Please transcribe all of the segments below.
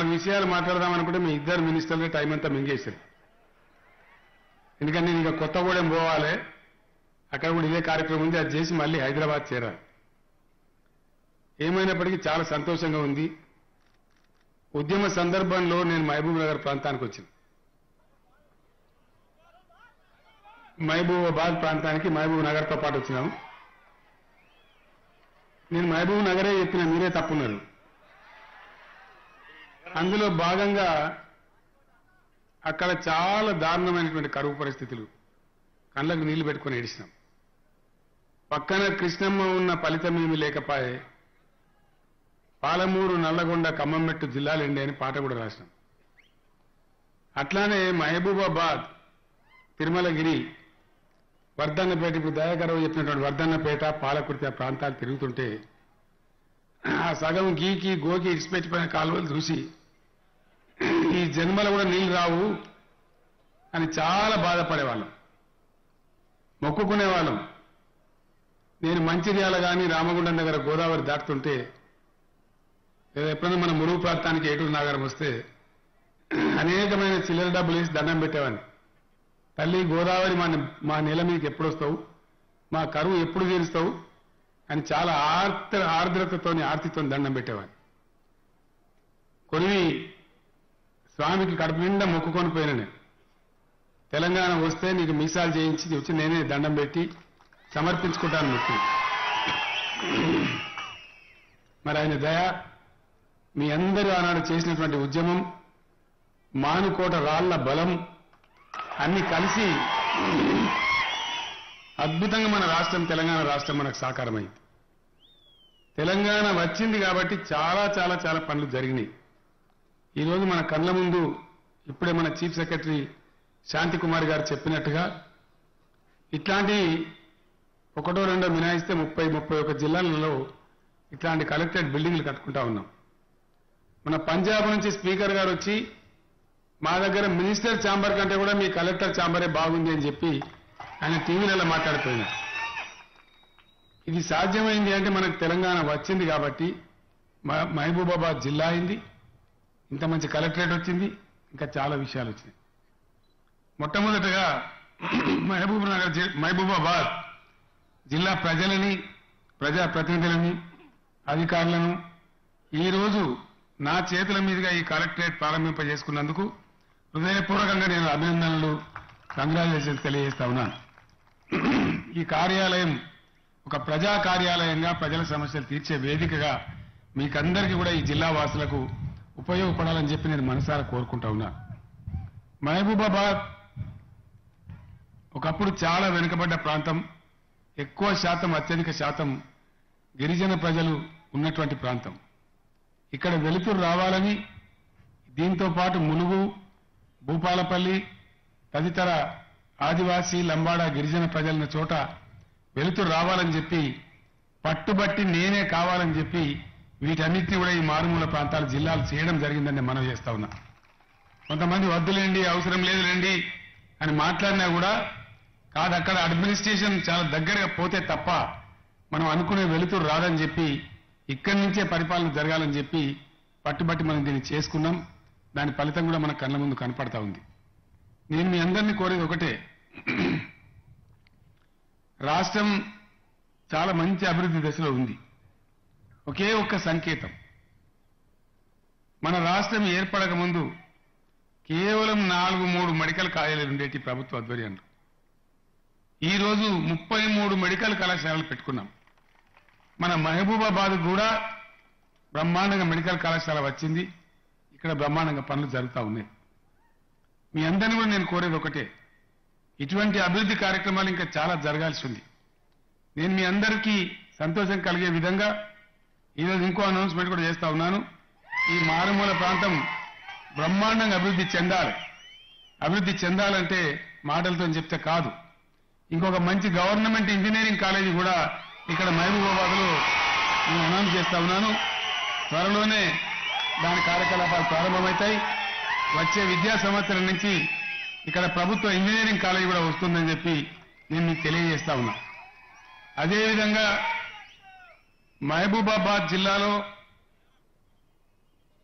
నాలుగు విషయాలు మాట్లాడదాం అనుకుంటే మీ ఇద్దరు మినిస్టర్లే టైం అంతా మింగేశారు ఎందుకంటే నేను ఇంకా కొత్తగూడెం పోవాలి అక్కడ కూడా ఇదే కార్యక్రమం ఉంది అది చేసి మళ్ళీ హైదరాబాద్ చేరాలి ఏమైనప్పటికీ చాలా సంతోషంగా ఉంది ఉద్యమ సందర్భంలో నేను మహబూబ్ నగర్ ప్రాంతానికి వచ్చింది మహబూబాబాద్ ప్రాంతానికి మహబూబ్ నగర్తో పాటు వచ్చినాము నేను మహబూబ్ నగరే చెప్పిన మీరే తప్పున్నారు అందులో భాగంగా అక్కడ చాలా దారుణమైనటువంటి కరువు పరిస్థితులు కళ్ళకు నీళ్లు పెట్టుకొని ఏడిచినాం పక్కన కృష్ణమ్మ ఉన్న ఫలితం ఏమీ లేకపాయే పాలమూరు నల్లగొండ ఖమ్మంమెట్టు జిల్లాలండి అని పాట కూడా రాసినాం అట్లానే మహబూబాబాద్ తిరుమలగిరి వర్ధన్నపేట ఇప్పుడు దయాకరావు చెప్పినటువంటి వర్ధన్నపేట పాలకుర్తి ఆ ప్రాంతాలు తిరుగుతుంటే ఆ సగం గీకి గోకి ఇడిచిపెట్టిపోయిన కాలువలు చూసి ఈ జన్మలో కూడా నీళ్లు రావు అని చాలా బాధపడేవాళ్ళం మొక్కుకునేవాళ్ళం నేను మంచిర్యాల కానీ రామగుండం దగ్గర గోదావరి దాటుతుంటే లేదా ఎప్పుడైనా మన మురుగు ప్రాంతానికి ఏటూరు నాగరం వస్తే అనేకమైన చిల్లర డబ్బులు వేసి దండం పెట్టేవాడిని తల్లి గోదావరి మా మా నెల మీదకి ఎప్పుడు వస్తావు మా కరువు ఎప్పుడు తీరుస్తావు అని చాలా ఆర్ద్ర ఆర్ద్రతతోని ఆర్తితో దండం పెట్టేవాడిని కొన్ని స్వామికి కడుపు నిండా మొక్కుకొని పోయిన నేను తెలంగాణ వస్తే నీకు మీసాలు చేయించి వచ్చి నేనే దండం పెట్టి సమర్పించుకుంటాను మొక్కి మరి ఆయన దయ మీ అందరూ ఆనాడు చేసినటువంటి ఉద్యమం మానుకోట రాళ్ల బలం అన్ని కలిసి అద్భుతంగా మన రాష్ట్రం తెలంగాణ రాష్ట్రం మనకు సాకారమైంది తెలంగాణ వచ్చింది కాబట్టి చాలా చాలా చాలా పనులు జరిగినాయి ఈరోజు మన కళ్ళ ముందు ఇప్పుడే మన చీఫ్ సెక్రటరీ శాంతి కుమార్ గారు చెప్పినట్టుగా ఇట్లాంటి ఒకటో రెండో మినాయిస్తే ముప్పై ముప్పై ఒక జిల్లాలలో ఇట్లాంటి కలెక్టరేట్ బిల్డింగ్లు కట్టుకుంటా ఉన్నాం మన పంజాబ్ నుంచి స్పీకర్ గారు వచ్చి మా దగ్గర మినిస్టర్ ఛాంబర్ కంటే కూడా మీ కలెక్టర్ ఛాంబరే బాగుంది అని చెప్పి ఆయన టీవీలలో మాట్లాడిపోయినారు ఇది సాధ్యమైంది అంటే మనకు తెలంగాణ వచ్చింది కాబట్టి మ- మహబూబాబాద్ జిల్లా అయింది ఇంత మంచి కలెక్టరేట్ వచ్చింది ఇంకా చాలా విషయాలు వచ్చినాయి మొట్టమొదటగా మహబూబ్ నగర్ జి- మహబూబాబాద్ జిల్లా ప్రజలని ప్రజా ప్రతినిధులని అధికారులను ఈరోజు నా చేతుల మీదుగా ఈ కలెక్టరేట్ ప్రారంభింపజేసుకున్నందుకు హృదయపూర్వకంగా నేను అభినందనలు కంగ్రాచులేషన్స్ తెలియజేస్తా ఉన్నాను ఈ కార్యాలయం ఒక ప్రజా కార్యాలయంగా ప్రజల సమస్యలు తీర్చే వేదికగా మీకందరికీ కూడా ఈ జిల్లా వాసులకు ఉపయోగపడాలని చెప్పి నేను మనసారా కోరుకుంటా ఉన్నాను మహబూబాబాద్ ఒకప్పుడు చాలా వెనుకబడ్డ ప్రాంతం ఎక్కువ శాతం అత్యధిక శాతం గిరిజన ప్రజలు ఉన్నటువంటి ప్రాంతం ఇక్కడ వెలుతురు రావాలని దీంతో పాటు ములుగు భూపాలపల్లి తదితర ఆదివాసీ లంబాడ గిరిజన ప్రజలున్న చోట వెలుతురు రావాలని చెప్పి పట్టుబట్టి నేనే కావాలని చెప్పి వీటన్నిటిని కూడా ఈ మారుమూల ప్రాంతాల జిల్లాలు చేయడం జరిగిందని మనం చేస్తా ఉన్నా కొంతమంది వద్దులేండి అవసరం లేదులేండి అని మాట్లాడినా కూడా కాదు అక్కడ అడ్మినిస్ట్రేషన్ చాలా దగ్గరగా పోతే తప్ప మనం అనుకునే వెలుతురు రాదని చెప్పి ఇక్కడి నుంచే పరిపాలన జరగాలని చెప్పి పట్టుబట్టి మనం దీన్ని చేసుకున్నాం దాని ఫలితం కూడా మన కళ్ళ ముందు కనపడతా ఉంది నేను మీ అందరినీ కోరేది ఒకటే రాష్ట్రం చాలా మంచి అభివృద్ధి దశలో ఉంది ఒకే ఒక్క సంకేతం మన రాష్ట్రం ఏర్పడక ముందు కేవలం నాలుగు మూడు మెడికల్ కాలేజీలు ఉండేటి ప్రభుత్వ ఆధ్వర్యంలో ఈ రోజు ముప్పై మూడు మెడికల్ కళాశాలలు పెట్టుకున్నాం మన మహబూబాబాద్ కూడా బ్రహ్మాండంగా మెడికల్ కళాశాల వచ్చింది ఇక్కడ బ్రహ్మాండంగా పనులు జరుగుతూ ఉన్నాయి మీ అందరిని కూడా నేను కోరేది ఒకటే ఇటువంటి అభివృద్ధి కార్యక్రమాలు ఇంకా చాలా జరగాల్సి ఉంది నేను మీ అందరికీ సంతోషం కలిగే విధంగా ఈరోజు ఇంకో అనౌన్స్మెంట్ కూడా చేస్తా ఉన్నాను ఈ మారుమూల ప్రాంతం బ్రహ్మాండంగా అభివృద్ధి చెందాలి అభివృద్ధి చెందాలంటే మాటలతో చెప్తే కాదు ఇంకొక మంచి గవర్నమెంట్ ఇంజనీరింగ్ కాలేజీ కూడా ఇక్కడ మహబూబాబాద్ లో నేను అనౌన్స్ చేస్తా ఉన్నాను త్వరలోనే దాని కార్యకలాపాలు ప్రారంభమవుతాయి వచ్చే విద్యా సంవత్సరం నుంచి ఇక్కడ ప్రభుత్వ ఇంజనీరింగ్ కాలేజీ కూడా వస్తుందని చెప్పి నేను మీకు తెలియజేస్తా ఉన్నా అదేవిధంగా మహబూబాబాద్ జిల్లాలో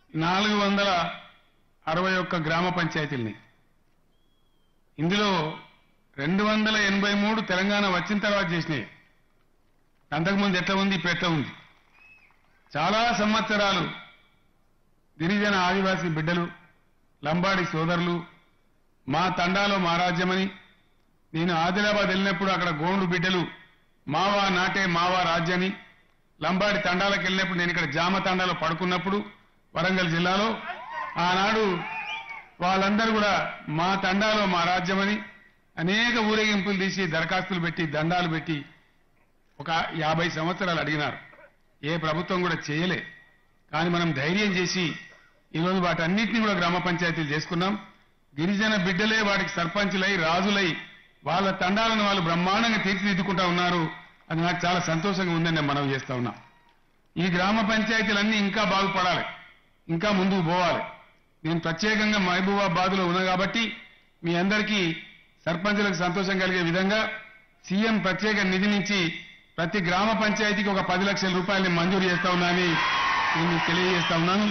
నాలుగు వందల అరవై ఒక్క గ్రామ పంచాయతీలని ఇందులో రెండు వందల ఎనభై మూడు తెలంగాణ వచ్చిన తర్వాత చేసినాయి అంతకుముందు ఎట్లా ఉంది ఇప్పుడు ఎట్లా ఉంది చాలా సంవత్సరాలు గిరిజన ఆదివాసీ బిడ్డలు లంబాడి సోదరులు మా తండాలో మా రాజ్యమని నేను ఆదిలాబాద్ వెళ్ళినప్పుడు అక్కడ గోండు బిడ్డలు మావా నాటే మావా రాజ్యని లంబాడి తండాలకు వెళ్ళినప్పుడు నేను ఇక్కడ జామ తండాలో పడుకున్నప్పుడు వరంగల్ జిల్లాలో ఆనాడు వాళ్ళందరూ కూడా మా తండాలో మా రాజ్యమని అనేక ఊరేగింపులు తీసి దరఖాస్తులు పెట్టి దండాలు పెట్టి ఒక యాభై సంవత్సరాలు అడిగినారు ఏ ప్రభుత్వం కూడా చేయలే కానీ మనం ధైర్యం చేసి ఈరోజు వాటన్నిటిని కూడా గ్రామ పంచాయతీలు చేసుకున్నాం గిరిజన బిడ్డలే వాటికి సర్పంచులై రాజులై వాళ్ళ తండాలను వాళ్ళు బ్రహ్మాండంగా తీర్చిదిద్దుకుంటా ఉన్నారు అది నాకు చాలా సంతోషంగా ఉందని నేను మనవి చేస్తా ఉన్నా ఈ గ్రామ పంచాయతీలన్నీ ఇంకా బాగుపడాలి ఇంకా ముందుకు పోవాలి నేను ప్రత్యేకంగా మహబూబాబాద్ లో ఉన్నా కాబట్టి మీ అందరికీ సర్పంచులకు సంతోషం కలిగే విధంగా సీఎం ప్రత్యేక నిధి నుంచి ప్రతి గ్రామ పంచాయతీకి ఒక పది లక్షల రూపాయలని మంజూరు చేస్తా ఉన్నానని నేను మీకు తెలియజేస్తా ఉన్నాను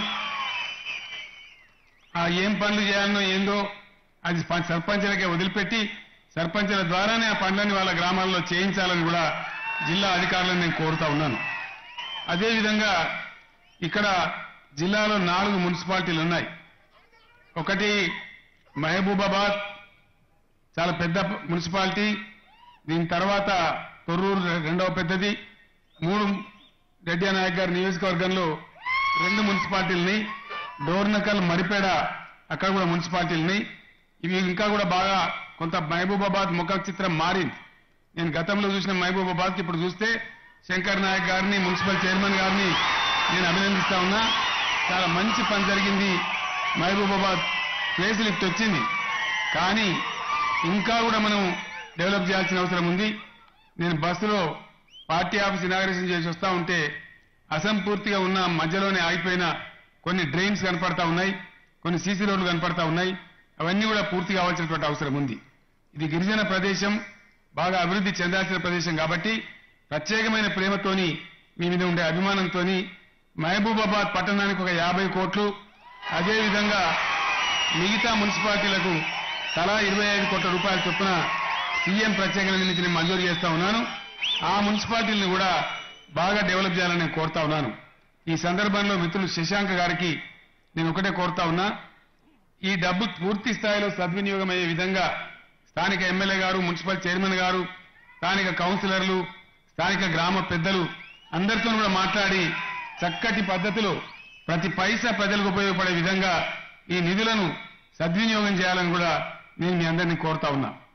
ఆ ఏం పనులు చేయాలనో ఏందో అది ప- సర్పంచులకే వదిలిపెట్టి సర్పంచుల ద్వారానే ఆ పనులని వాళ్ళ గ్రామాల్లో చేయించాలని కూడా జిల్లా అధికారులను నేను కోరుతా ఉన్నాను అదేవిధంగా ఇక్కడ జిల్లాలో నాలుగు మున్సిపాలిటీలు ఉన్నాయి ఒకటి మహబూబాబాద్ చాలా పెద్ద మున్సిపాలిటీ దీని తర్వాత తొర్రూరు రెండవ పెద్దది మూడు రెడ్డి నాయక్ గారి నియోజకవర్గంలో రెండు మున్సిపాలిటీలని డోర్నకల్ మరిపేడ అక్కడ కూడా మున్సిపాలిటీలని ఇవి ఇంకా కూడా బాగా కొంత మహబూబాబాద్ ముఖ చిత్రం మారింది నేను గతంలో చూసిన మహబూబాబాద్ ఇప్పుడు చూస్తే శంకర్ నాయక్ గారిని మున్సిపల్ చైర్మన్ గారిని నేను అభినందిస్తా ఉన్నా చాలా మంచి పని జరిగింది మహబూబాబాద్ ఫేస్ లిఫ్ట్ వచ్చింది కానీ ఇంకా కూడా మనం డెవలప్ చేయాల్సిన అవసరం ఉంది నేను బస్సులో పార్టీ ఆఫీస్ ఇనాగరేషన్ చేసి వస్తా ఉంటే అసంపూర్తిగా ఉన్న మధ్యలోనే ఆగిపోయిన కొన్ని డ్రైన్స్ కనపడతా ఉన్నాయి కొన్ని సీసీ రోడ్లు కనపడతా ఉన్నాయి అవన్నీ కూడా పూర్తి కావాల్సినటువంటి అవసరం ఉంది ఇది గిరిజన ప్రదేశం బాగా అభివృద్ధి చెందాల్సిన ప్రదేశం కాబట్టి ప్రత్యేకమైన ప్రేమతోని మీ మీద ఉండే అభిమానంతోని మహబూబాబాద్ పట్టణానికి ఒక యాభై కోట్లు అదేవిధంగా మిగతా మున్సిపాలిటీలకు తలా ఇరవై ఐదు కోట్ల రూపాయల చొప్పున సీఎం ప్రత్యేక నిధి నుంచి నేను మంజూరు చేస్తా ఉన్నాను ఆ మున్సిపాలిటీలను కూడా బాగా డెవలప్ చేయాలని నేను కోరుతా ఉన్నాను ఈ సందర్భంలో మిత్రులు శశాంక్ గారికి నేను ఒకటే కోరుతా ఉన్నా ఈ డబ్బు పూర్తి స్థాయిలో సద్వినియోగం అయ్యే విధంగా స్థానిక ఎమ్మెల్యే గారు మున్సిపల్ చైర్మన్ గారు స్థానిక కౌన్సిలర్లు స్థానిక గ్రామ పెద్దలు అందరితో కూడా మాట్లాడి చక్కటి పద్ధతిలో ప్రతి పైసా ప్రజలకు ఉపయోగపడే విధంగా ఈ నిధులను సద్వినియోగం చేయాలని కూడా నేను మీ అందరినీ కోరుతా ఉన్నా